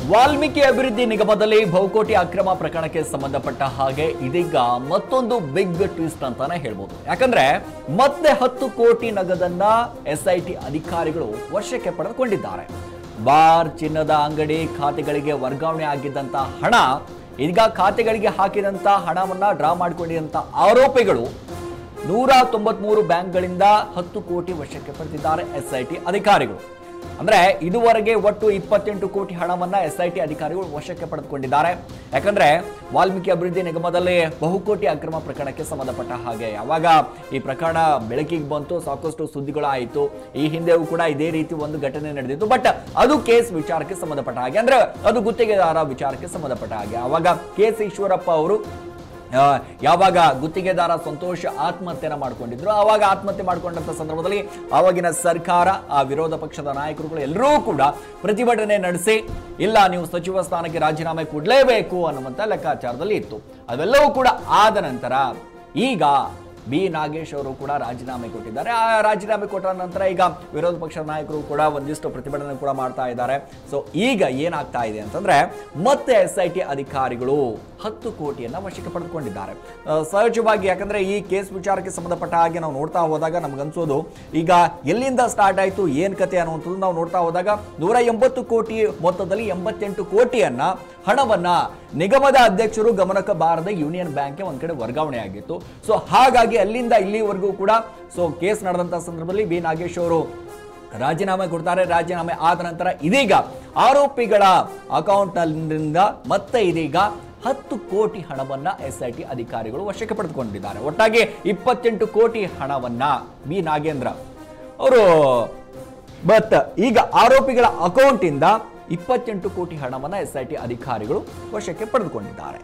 ವಾಲ್ಮೀಕಿ ಅಭಿವೃದ್ಧಿ ನಿಗಮದಲ್ಲಿ ಬಹುಕೋಟಿ ಅಕ್ರಮ ಪ್ರಕರಣಕ್ಕೆ ಸಂಬಂಧಪಟ್ಟ ಹಾಗೆ ಇದೀಗ ಮತ್ತೊಂದು ಬಿಗ್ ಟ್ವಿಸ್ಟ್ ಅಂತಾನೆ ಹೇಳ್ಬೋದು ಯಾಕಂದ್ರೆ ಮತ್ತೆ ಹತ್ತು ಕೋಟಿ ನಗದನ್ನ ಎಸ್ಐಟಿ ಅಧಿಕಾರಿಗಳು ವಶಕ್ಕೆ ಪಡೆದುಕೊಂಡಿದ್ದಾರೆ ಬಾರ್ ಚಿನ್ನದ ಅಂಗಡಿ ಖಾತೆಗಳಿಗೆ ವರ್ಗಾವಣೆ ಆಗಿದ್ದಂತ ಹಣ ಈಗ ಖಾತೆಗಳಿಗೆ ಹಾಕಿದಂತ ಹಣವನ್ನ ಡ್ರಾ ಮಾಡಿಕೊಂಡಿದಂತ ಆರೋಪಿಗಳು ನೂರ ತೊಂಬತ್ಮೂರು ಬ್ಯಾಂಕ್ಗಳಿಂದ ಹತ್ತು ಕೋಟಿ ವಶಕ್ಕೆ ಪಡೆದಿದ್ದಾರೆ ಎಸ್ಐಟಿ ಅಧಿಕಾರಿಗಳು ಅಂದ್ರೆ ಇದುವರೆಗೆ ಒಟ್ಟು ಇಪ್ಪತ್ತೆಂಟು ಕೋಟಿ ಹಣವನ್ನ ಎಸ್ಐಟಿ ಅಧಿಕಾರಿಗಳು ವಶಕ್ಕೆ ಪಡೆದುಕೊಂಡಿದ್ದಾರೆ ಯಾಕಂದ್ರೆ ವಾಲ್ಮೀಕಿ ಅಭಿವೃದ್ಧಿ ನಿಗಮದಲ್ಲಿ ಬಹುಕೋಟಿ ಅಕ್ರಮ ಪ್ರಕರಣಕ್ಕೆ ಸಂಬಂಧಪಟ್ಟ ಹಾಗೆ ಯಾವಾಗ ಈ ಪ್ರಕರಣ ಬೆಳಕಿಗೆ ಬಂತು ಸಾಕಷ್ಟು ಸುದ್ದಿಗಳಾಯಿತು ಈ ಹಿಂದೆಯೂ ಕೂಡ ಇದೇ ರೀತಿ ಒಂದು ಘಟನೆ ನಡೆದಿತ್ತು ಬಟ್ ಅದು ಕೇಸ್ ವಿಚಾರಕ್ಕೆ ಸಂಬಂಧಪಟ್ಟ ಹಾಗೆ ಅಂದ್ರೆ ಅದು ಗುತ್ತಿಗೆದಾರ ವಿಚಾರಕ್ಕೆ ಸಂಬಂಧಪಟ್ಟ ಹಾಗೆ ಅವಾಗ ಕೆ ಎಸ್ ಈಶ್ವರಪ್ಪ ಅವರು ಆ, ಯಾವಾಗ ಗುತ್ತಿಗೆದಾರ ಸಂತೋಷ್ ಆತ್ಮಹತ್ಯೆನ ಮಾಡ್ಕೊಂಡಿದ್ರು ಆವಾಗ ಆತ್ಮಹತ್ಯೆ ಮಾಡ್ಕೊಂಡಂತ ಸಂದರ್ಭದಲ್ಲಿ ಆವಾಗಿನ ಸರ್ಕಾರ ಆ ವಿರೋಧ ಪಕ್ಷದ ನಾಯಕರುಗಳು ಎಲ್ಲರೂ ಕೂಡ ಪ್ರತಿಭಟನೆ ನಡೆಸಿ ಇಲ್ಲ ನೀವು ಸಚಿವ ಸ್ಥಾನಕ್ಕೆ ರಾಜೀನಾಮೆ ಕೊಡಲೇಬೇಕು ಅನ್ನುವಂಥ ಲೆಕ್ಕಾಚಾರದಲ್ಲಿ ಇತ್ತು ಅವೆಲ್ಲವೂ ಕೂಡ ಆದ ನಂತರ ಈಗ ಬಿ ನಾಗೇಶ್ ಅವರು ಕೂಡ ರಾಜೀನಾಮೆ ಕೊಟ್ಟಿದ್ದಾರೆ ಆ ರಾಜೀನಾಮೆ ಕೊಟ್ಟ ನಂತರ ಈಗ ವಿರೋಧ ಪಕ್ಷದ ನಾಯಕರು ಕೂಡ ಒಂದಿಷ್ಟು ಪ್ರತಿಭಟನೆ ಕೂಡ ಮಾಡ್ತಾ ಇದ್ದಾರೆ ಸೊ ಈಗ ಏನಾಗ್ತಾ ಇದೆ ಅಂತಂದ್ರೆ ಮತ್ತೆ ಎಸ್ ಐ ಟಿ ಅಧಿಕಾರಿಗಳು ಹತ್ತು ಕೋಟಿಯನ್ನ ವಶಕ್ಕೆ ಪಡೆದುಕೊಂಡಿದ್ದಾರೆ ಆ, ಸಹಜವಾಗಿ ಯಾಕಂದ್ರೆ ಈ ಕೇಸ್ ವಿಚಾರಕ್ಕೆ ಸಂಬಂಧಪಟ್ಟ ಹಾಗೆ ನಾವು ನೋಡ್ತಾ ಹೋದಾಗ ನಮ್ಗನ್ಸೋದು ಈಗ ಎಲ್ಲಿಂದ ಸ್ಟಾರ್ಟ್ ಆಯ್ತು ಏನ್ ಕತೆ ಅನ್ನುವಂಥದ್ದು ನಾವು ನೋಡ್ತಾ ಹೋದಾಗ ನೂರ ಎಂಬತ್ತು ಕೋಟಿ ಮೊತ್ತದಲ್ಲಿ ಎಂಬತ್ತೆಂಟು ಕೋಟಿಯನ್ನ ಹಣವನ್ನ ನಿಗಮದ ಅಧ್ಯಕ್ಷರು ಗಮನಕ್ಕೆ ಬಾರದೆ ಯೂನಿಯನ್ ಬ್ಯಾಂಕ್ಗೆ ಒಂದ್ ಕಡೆ ವರ್ಗಾವಣೆ ಆಗಿತ್ತು ಸೊ ಹಾಗಾಗಿ ಅಲ್ಲಿಂದ ಇಲ್ಲಿವರೆಗೂ ಕೂಡ ಸೊ ಕೇಸ್ ನಡೆದಂತ ಸಂದರ್ಭದಲ್ಲಿ ಬಿ ನಾಗೇಶ್ ಅವರು ರಾಜೀನಾಮೆ ಕೊಡ್ತಾರೆ ರಾಜೀನಾಮೆ ಆದ ನಂತರ ಇದೀಗ ಆರೋಪಿಗಳ ಅಕೌಂಟ್ನಿಂದ ಮತ್ತೆ ಇದೀಗ ಹತ್ತು ಕೋಟಿ ಹಣವನ್ನ ಎಸ್ ಐ ಟಿ ಅಧಿಕಾರಿಗಳು ವಶಕ್ಕೆ ಪಡೆದುಕೊಂಡಿದ್ದಾರೆ ಒಟ್ಟಾಗಿ ಇಪ್ಪತ್ತೆಂಟು ಕೋಟಿ ಹಣವನ್ನ ಬಿ ನಾಗೇಂದ್ರ ಅವರು ಬಟ್ ಈಗ ಆರೋಪಿಗಳ ಅಕೌಂಟ್ ಇಂದ ಇಪ್ಪತ್ತೆಂಟು ಕೋಟಿ ಹಣವನ್ನ ಎಸ್ ಐ ಟಿ ಅಧಿಕಾರಿಗಳು ವಶಕ್ಕೆ ಪಡೆದುಕೊಂಡಿದ್ದಾರೆ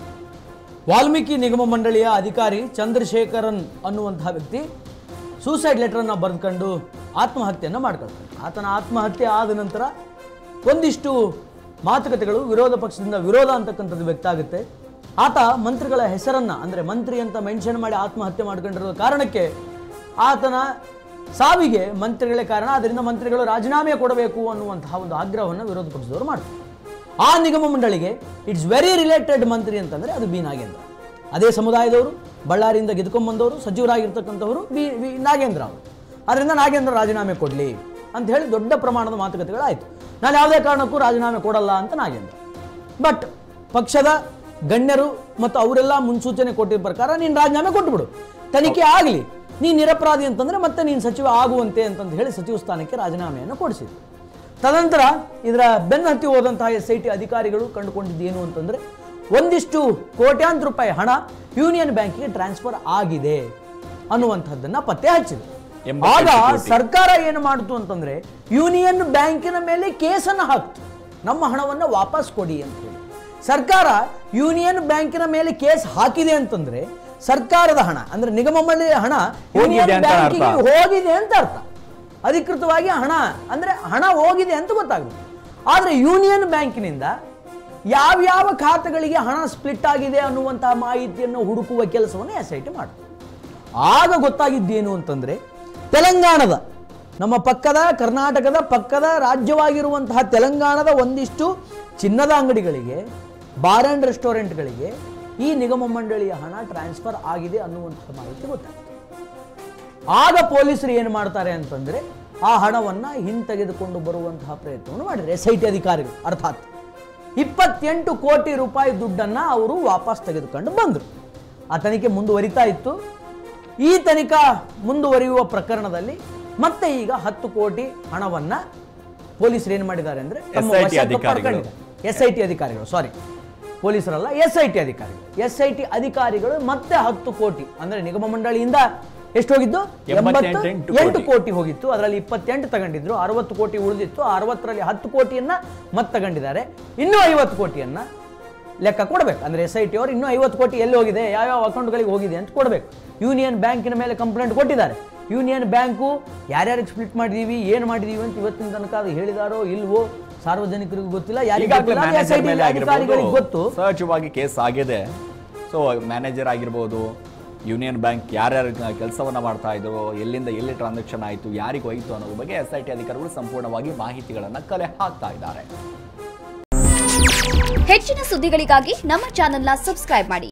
ವಾಲ್ಮೀಕಿ ನಿಗಮ ಮಂಡಳಿಯ ಅಧಿಕಾರಿ ಚಂದ್ರಶೇಖರನ್ ಅನ್ನುವಂತಹ ವ್ಯಕ್ತಿ ಸೂಸೈಡ್ ಲೆಟರನ್ನು ಬರೆದುಕೊಂಡು ಆತ್ಮಹತ್ಯೆಯನ್ನು ಮಾಡ್ಕೊಳ್ತಾನೆ ಆತನ ಆತ್ಮಹತ್ಯೆ ಆದ ನಂತರ ಒಂದಿಷ್ಟು ಮಾತುಕತೆಗಳು ವಿರೋಧ ಪಕ್ಷದಿಂದ ವಿರೋಧ ಅಂತಕ್ಕಂಥದ್ದು ವ್ಯಕ್ತ ಆಗುತ್ತೆ ಆತ ಮಂತ್ರಿಗಳ ಹೆಸರನ್ನು ಅಂದರೆ ಮಂತ್ರಿ ಅಂತ ಮೆನ್ಷನ್ ಮಾಡಿ ಆತ್ಮಹತ್ಯೆ ಮಾಡ್ಕೊಂಡಿರೋ ಕಾರಣಕ್ಕೆ ಆತನ ಸಾವಿಗೆ ಮಂತ್ರಿಗಳೇ ಕಾರಣ ಅದರಿಂದ ಮಂತ್ರಿಗಳು ರಾಜೀನಾಮೆ ಕೊಡಬೇಕು ಅನ್ನುವಂತಹ ಒಂದು ಆಗ್ರಹವನ್ನು ವಿರೋಧ ಪಕ್ಷದವರು ಮಾಡ್ತಾರೆ ಆ ನಿಗಮ ಮಂಡಳಿಗೆ ಇಟ್ಸ್ ವೆರಿ ರಿಲೇಟೆಡ್ ಮಂತ್ರಿ ಅಂತಂದ್ರೆ ಅದು ಬಿ ನಾಗೇಂದ್ರ ಅದೇ ಸಮುದಾಯದವರು ಬಳ್ಳಾರಿಯಿಂದ ಗೆದ್ಕೊಂಡ್ಬಂದವರು ಸಚಿವರಾಗಿರ್ತಕ್ಕಂಥವರು ಬಿ ವಿ ನಾಗೇಂದ್ರ ಅವರು ಅದರಿಂದ ನಾಗೇಂದ್ರ ರಾಜೀನಾಮೆ ಕೊಡಲಿ ಅಂತ ಹೇಳಿ ದೊಡ್ಡ ಪ್ರಮಾಣದ ಮಾತುಕತೆಗಳಾಯಿತು ನಾನು ಯಾವುದೇ ಕಾರಣಕ್ಕೂ ರಾಜೀನಾಮೆ ಕೊಡಲ್ಲ ಅಂತ ನಾಗೇಂದ್ರ ಬಟ್ ಪಕ್ಷದ ಗಣ್ಯರು ಮತ್ತು ಅವರೆಲ್ಲ ಮುನ್ಸೂಚನೆ ಕೊಟ್ಟಿದ್ದ ಪ್ರಕಾರ ನೀನು ರಾಜೀನಾಮೆ ಕೊಟ್ಟುಬಿಡು ತನಿಖೆ ಆಗಲಿ ನೀನು ನಿರಪರಾಧಿ ಅಂತಂದ್ರೆ ಮತ್ತೆ ನೀನು ಸಚಿವ ಆಗುವಂತೆ ಅಂತಂದು ಹೇಳಿ ಸಚಿವ ಸ್ಥಾನಕ್ಕೆ ರಾಜೀನಾಮೆಯನ್ನು ಕೊಡಿಸಿದ್ರು ತದನಂತರ ಇದರ ಬೆನ್ನು ಹತ್ತಿ ಹೋದಂತಹ ಎಸ್ ಐ ಟಿ ಅಧಿಕಾರಿಗಳು ಕಂಡುಕೊಂಡಿದ್ದೇನು ಅಂತಂದ್ರೆ ಒಂದಿಷ್ಟು ಕೋಟ್ಯಾಂತರ ರೂಪಾಯಿ ಹಣ ಯೂನಿಯನ್ ಬ್ಯಾಂಕಿಗೆ ಟ್ರಾನ್ಸ್ಫರ್ ಆಗಿದೆ ಅನ್ನುವಂಥದ್ದನ್ನ ಪತ್ತೆ ಹಚ್ಚಿದೆ ಆಗ ಎಂಬತ್ತೆಂಟು ಕೋಟಿ. ಸರ್ಕಾರ ಏನು ಮಾಡಿತು ಅಂತಂದ್ರೆ ಯೂನಿಯನ್ ಬ್ಯಾಂಕಿನ ಮೇಲೆ ಕೇಸನ್ನು ಹಾಕ್ತು ನಮ್ಮ ಹಣವನ್ನು ವಾಪಸ್ ಕೊಡಿ ಅಂತ ಹೇಳಿ ಸರ್ಕಾರ ಯೂನಿಯನ್ ಬ್ಯಾಂಕಿನ ಮೇಲೆ ಕೇಸ್ ಹಾಕಿದೆ ಅಂತಂದ್ರೆ ಸರ್ಕಾರದ ಹಣ ಅಂದ್ರೆ ನಿಗಮ ಮಂಡಳಿಯ ಹಣ ಹೋಗಿದೆ ಯೂನಿಯನ್ ಅಂತ ಅರ್ಥ. ಬ್ಯಾಂಕಿಗೆ ಹೋಗಿದೆ ಅಂತ ಅರ್ಥ ಅಧಿಕೃತವಾಗಿ ಹಣ ಅಂದ್ರೆ ಹಣ ಹೋಗಿದೆ ಅಂತ ಗೊತ್ತಾಗುತ್ತೆ ಆದ್ರೆ ಯೂನಿಯನ್ ಬ್ಯಾಂಕಿನಿಂದ ಯಾವ್ಯಾವ ಖಾತೆಗಳಿಗೆ ಹಣ ಸ್ಪ್ಲಿಟ್ ಆಗಿದೆ ಅನ್ನುವಂತಹ ಮಾಹಿತಿಯನ್ನು ಹುಡುಕುವ ಕೆಲಸವನ್ನು ಎಸ್ ಐ ಟಿ ಮಾಡ್ತಾರೆ ಆಗ ಗೊತ್ತಾಗಿದ್ದೇನು ಅಂತಂದ್ರೆ ತೆಲಂಗಾಣದ ನಮ್ಮ ಪಕ್ಕದ ಕರ್ನಾಟಕದ ಪಕ್ಕದ ರಾಜ್ಯವಾಗಿರುವಂತಹ ತೆಲಂಗಾಣದ ಒಂದಿಷ್ಟು ಚಿನ್ನದ ಅಂಗಡಿಗಳಿಗೆ ಬಾರ್ ಆ್ಯಂಡ್ ರೆಸ್ಟೋರೆಂಟ್ಗಳಿಗೆ ಈ ನಿಗಮ ಮಂಡಳಿಯ ಹಣ ಟ್ರಾನ್ಸ್ಫರ್ ಆಗಿದೆ ಅನ್ನುವಂತಹ ಮಾಹಿತಿ ಗೊತ್ತಾಗ್ತದೆ ಆಗ ಪೊಲೀಸರು ಏನು ಮಾಡ್ತಾರೆ ಅಂತಂದ್ರೆ ಆ ಹಣವನ್ನ ಹಿಂತೆಗೆದುಕೊಂಡು ಬರುವಂತಹ ಪ್ರಯತ್ನವನ್ನು ಮಾಡಿದ್ರು ಎಸ್ ಐ ಟಿ ಅಧಿಕಾರಿಗಳು ಅರ್ಥಾತ್ ಇಪ್ಪತ್ತೆಂಟು ಕೋಟಿ ರೂಪಾಯಿ ದುಡ್ಡನ್ನ ಅವರು ವಾಪಸ್ ತೆಗೆದುಕೊಂಡು ಬಂದರು ಆ ತನಿಖೆ ಮುಂದುವರಿತಾ ಇತ್ತು ಈ ತನಿಖಾ ಮುಂದುವರಿಯುವ ಪ್ರಕರಣದಲ್ಲಿ ಮತ್ತೆ ಈಗ ಹತ್ತು ಕೋಟಿ ಹಣವನ್ನ ಪೊಲೀಸರು ಏನು ಮಾಡಿದ್ದಾರೆ ಅಂದ್ರೆ ತಮ್ಮ SIT ವಶಕ್ಕೆ ಅಧಿಕಾರಿಗಳು. ಪಡ್ಕೊಂಡಿದ್ದಾರೆ. ಎಸ್ ಐ ಟಿ ಅಧಿಕಾರಿಗಳು ಸಾರಿ ಪೊಲೀಸರಲ್ಲ ಎಸ್ ಐ ಟಿ ಅಧಿಕಾರಿಗಳು ಎಸ್ ಐ ಟಿ ಅಧಿಕಾರಿಗಳು ಮತ್ತೆ ಹತ್ತು ಕೋಟಿ ಅಂದ್ರೆ ನಿಗಮ ಮಂಡಳಿಯಿಂದ ಎಷ್ಟು ಹೋಗಿದ್ದು ಎಂಬತ್ತೆಂಟು ಎಂಬತ್ತು ಕೋಟಿ. ಎಂಟು ಕೋಟಿ ಹೋಗಿತ್ತು ಅದರಲ್ಲಿ ಇಪ್ಪತ್ತೆಂಟು ತಗೊಂಡಿದ್ರು ಅರವತ್ತು ಕೋಟಿ ಉಳಿದಿತ್ತು ಆ ಅರವತ್ತರಲ್ಲಿ ಹತ್ತು ಕೋಟಿಯನ್ನ ಮತ್ತೆ ತಗೊಂಡಿದ್ದಾರೆ ಇನ್ನೂ ಐವತ್ತು ಕೋಟಿಯನ್ನ ಲೆಕ್ಕ ಕೊಡಬೇಕು ಅಂದ್ರೆ ಎಸ್ ಐ ಟಿ ಅವರು ಇನ್ನೂ ಐವತ್ತು ಕೋಟಿ ಎಲ್ಲಿ ಹೋಗಿದೆ ಯಾವ್ಯಾವ ಅಕೌಂಟ್ಗಳಿಗೆ ಹೋಗಿದೆ ಅಂತ ಕೊಡಬೇಕು ಯೂನಿಯನ್ ಬ್ಯಾಂಕಿನ ಮೇಲೆ ಕಂಪ್ಲೇಂಟ್ ಕೊಟ್ಟಿದ್ದಾರೆ ಯೂನಿಯನ್ ಬ್ಯಾಂಕು ಯಾರ್ಯಾರಿಗೆ ಸ್ಪ್ಲಿಟ್ ಮಾಡಿದೀವಿ ಏನು ಮಾಡಿದೀವಿ ಅಂತ ಇವತ್ತಿನ ತನಕ ಅದು ಹೇಳಿದಾರೋ ಇಲ್ವೋ ಸಾರ್ವಜನಿಕರಿಗೂ ಗೊತ್ತಿಲ್ಲ ಯಾರಿಗೆ ಈಗಾಗಲೇ ಗೊತ್ತಿಲ್ಲ, ಅದು ಮ್ಯಾನೇಜರ್ SIT ಮೇಲೆ ಅಧಿಕಾರಿಗಳಿಗೆ ಗೊತ್ತು ಆಗಿರ್ಬೋದು ಸಹಜವಾಗಿ ಕೇಸ್ ಆಗಿದೆ ಸೊ ಮ್ಯಾನೇಜರ್ ಆಗಿರ್ಬೋದು ಯೂನಿಯನ್ ಬ್ಯಾಂಕ್ ಯಾರ್ಯಾರು ಕೆಲಸವನ್ನ ಮಾಡ್ತಾ ಇದ್ರು ಎಲ್ಲಿಂದ ಎಲ್ಲಿ ಟ್ರಾನ್ಸಾಕ್ಷನ್ ಆಯಿತು ಯಾರಿಗೆ ಹೋಯಿತು ಅನ್ನೋದ್ರ ಬಗ್ಗೆ ಎಸ್ ಐ ಟಿ ಅಧಿಕಾರಿಗಳು ಸಂಪೂರ್ಣವಾಗಿ ಮಾಹಿತಿಗಳನ್ನ ಕಲೆ ಹಾಕ್ತಾ ಇದ್ದಾರೆ ಹೆಚ್ಚಿನ ಸುದ್ದಿಗಳಿಗಾಗಿ ನಮ್ಮ ಚಾನೆಲ್ನ ಸಬ್ಸ್ಕ್ರೈಬ್ ಮಾಡಿ